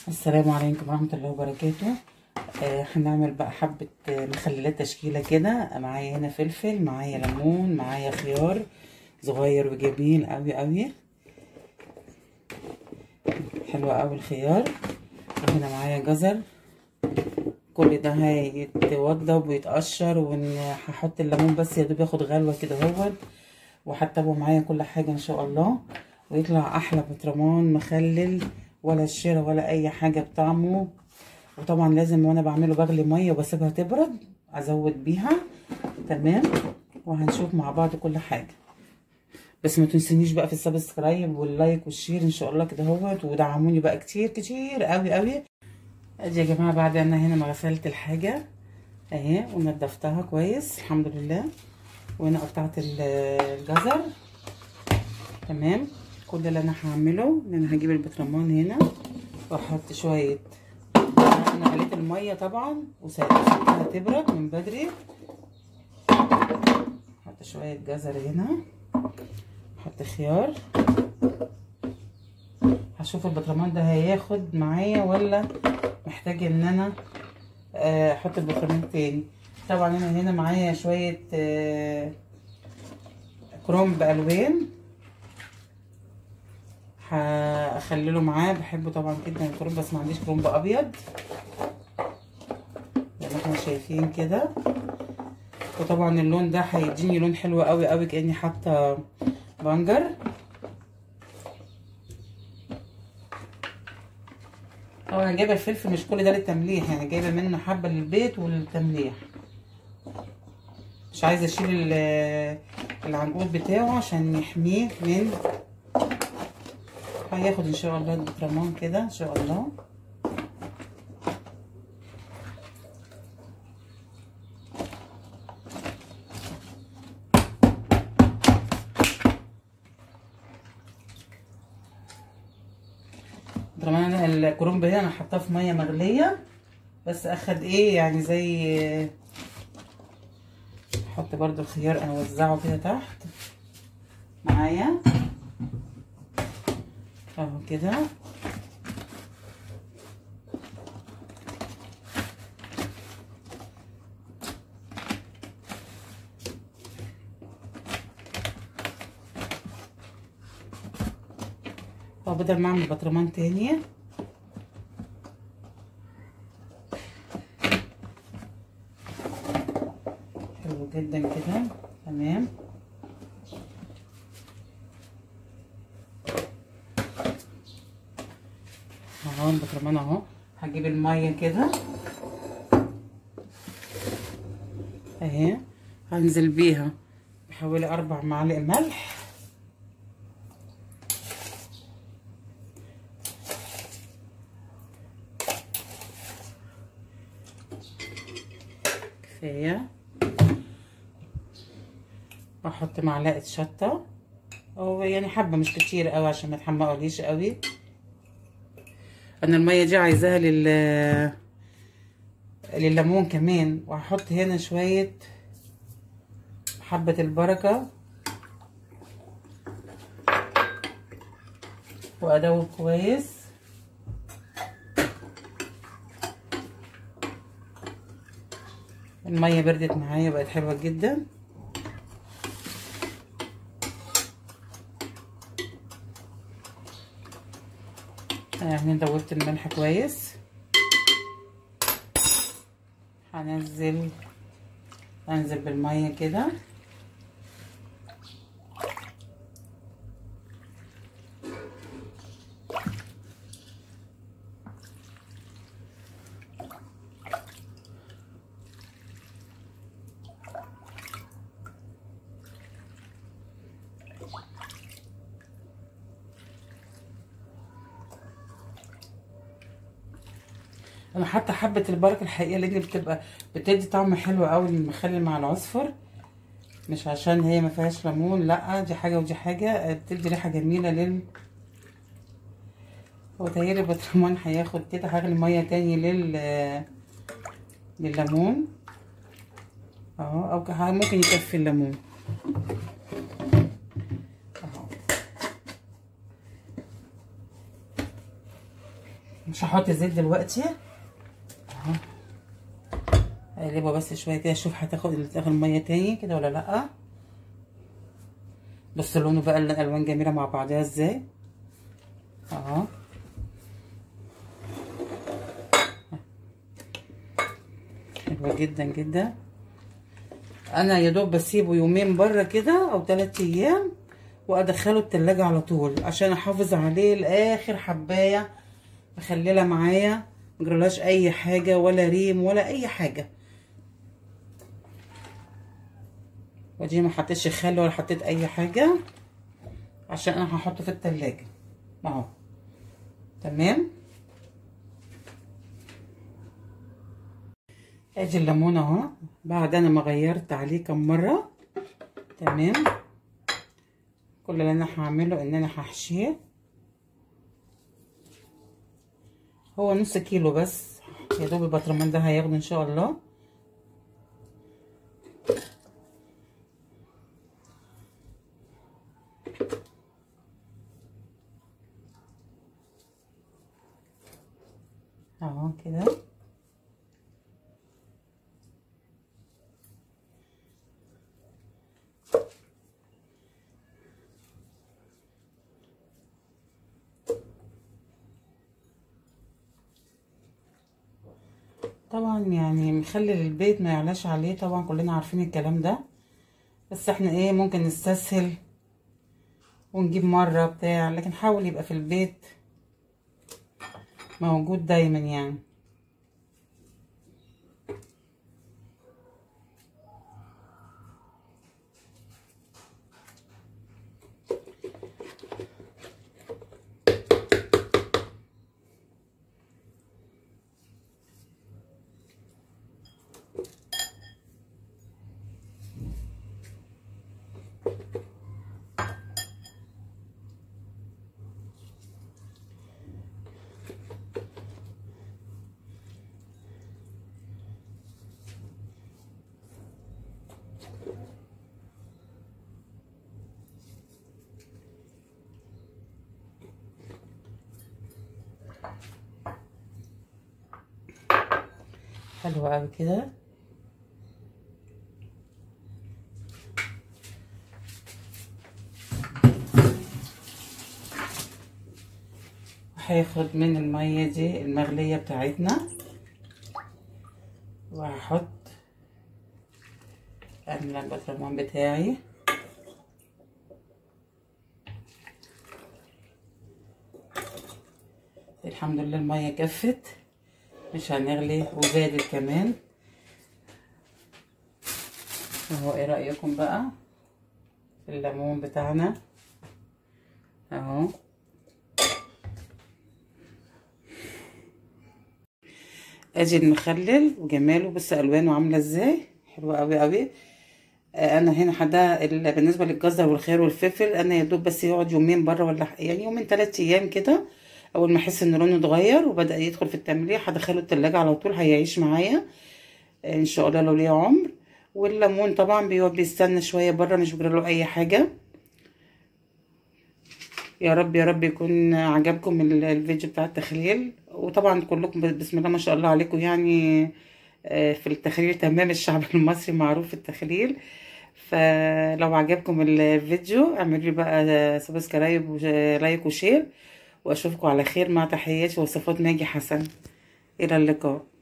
السلام عليكم ورحمة الله وبركاته آه هنعمل بقى حبة آه، مخللات تشكيلة كده معايا هنا فلفل معايا ليمون معايا خيار صغير وجميل قوي قوي حلو قوي الخيار وهنا معايا جزر كل ده هيتوضب ويتقشر وهحط الليمون بس يا دوب ياخد غلوة كده اهوت وهتبقوا معايا كل حاجة ان شاء الله ويطلع احلى بطرمان مخلل ولا الشيرة ولا اي حاجة بطعمه وطبعا لازم وانا بعمله بغلي مية وبسيبها تبرد ازود بيها تمام وهنشوف مع بعض كل حاجة بس ما تنسونيش بقى في السبسكرايب واللايك والشير ان شاء الله كده اهوت ودعموني بقى كتير كتير قوي قوي ادي يا جماعه بعد انا هنا ما غسلت الحاجه اهي ونضفتها كويس الحمد لله وهنا قطعت الجزر تمام كل اللي انا هعمله ان انا هجيب البطرمان هنا واحط شويه انا غليت الميه طبعا وسبتها تبرد من بدري احط شويه جزر هنا احط خيار هشوف البطرمان ده هياخد معايا ولا محتاج ان انا احط البطرمان تاني طبعا انا هنا معايا شويه كرومب الوان هخلله معاه بحبه طبعا جدا الكرومب بس ما عنديش كرومب ابيض زي ما احنا شايفين كده وطبعا اللون ده هيديني لون حلو قوي قوي كاني حاطه بنجر طبعا انا جايبه الفلفل مش كل ده للتمليح يعني جايبه منه حبه للبيت وللتمليح مش عايزه اشيل العنقود بتاعه عشان يحميه من هياخد ان شاء الله البطرمان كده ان شاء الله طبعا الكرنب هنا انا حطاه في ميه مغليه بس اخد ايه يعني زي احط برضو الخيار انا اوزعه كده تحت معايا اهو كده هو بدل ما اعمل بطرمان تاني حلو جدا كده تمام اهو البطرمان اهو هجيب الميه كده اهي هنزل بيها بحوالي اربع معالق ملح كفايه واحط معلقه شطه او يعني حبه مش كتير قوي عشان ما تحمقوليش قوي انا الميه دي عايزاها لل لليمون كمان وهحط هنا شويه حبه البركه وادوب كويس الميه بردت معايا بقت حلوه جدا يعني دوبت الملح كويس هنزل انزل بالميه كده انا حتى حبه البركه الحقيقه لان بتبقى بتدي طعم حلو قوي للمخلل مع العصفر مش عشان هي ما فيهاش ليمون لا دي حاجه ودي حاجه بتدي ريحه جميله لل هو تهيألي البطرمان هياخد كده هغلي ميه تاني لل لليمون اهو او ممكن يكفي الليمون مش هحط زيت دلوقتي اهو اقلبه بس شويه كده اشوف هتاخد تاخد ميه تاني كده ولا لا بص لونه بقى الالوان جميله مع بعضها ازاي اهو حلوه جدا جدا انا يا دوب بسيبه يومين بره كده او ثلاثة ايام وادخله التلاجة على طول عشان احافظ عليه لاخر حبايه مخلله معايا مجرلاش اي حاجه ولا ريم ولا اي حاجه ودي ما حطيتش خل ولا حطيت اي حاجه عشان انا هحطه في التلاجة اهو تمام ادي الليمون اهو بعد انا ما غيرت عليه كم مره تمام كل اللي انا هعمله ان انا هحشيه هو نص كيلو بس يا دوب البطرمان ده هياخده ان شاء الله اهو كده طبعا يعني مخلي البيت ما يعلاش عليه طبعا كلنا عارفين الكلام ده بس احنا ايه ممكن نستسهل ونجيب مرة بتاع لكن حاول يبقى في البيت موجود دايما يعني حلو قوي كده هاخد من المية دي المغلية بتاعتنا وهحط املى البطرمان بتاعي الحمد لله المية كفت مش هنغلي وزادت كمان اهو ايه رأيكم بقى في الليمون بتاعنا اهو ادي المخلل وجماله بص الوانه عامله ازاي حلوه قوي قوي انا هنا حدا بالنسبه للجزر والخيار والفلفل انا يا دوب بس يقعد يومين بره ولا يعني يومين ثلاث ايام كده اول ما احس ان لونه اتغير وبدا يدخل في التمليح هدخله التلاجة على طول هيعيش معايا ان شاء الله لو ليه عمر والليمون طبعا بيقعد بيستنى شويه بره مش بجرى له اي حاجه يا رب يا رب يكون عجبكم الفيديو بتاع التخليل وطبعا كلكم بسم الله ما شاء الله عليكم يعني في التخليل تمام الشعب المصري معروف في التخليل فلو عجبكم الفيديو اعملوا لي بقى سبسكرايب ولايك وشير واشوفكم على خير مع تحياتي وصفات ماجي حسن الى اللقاء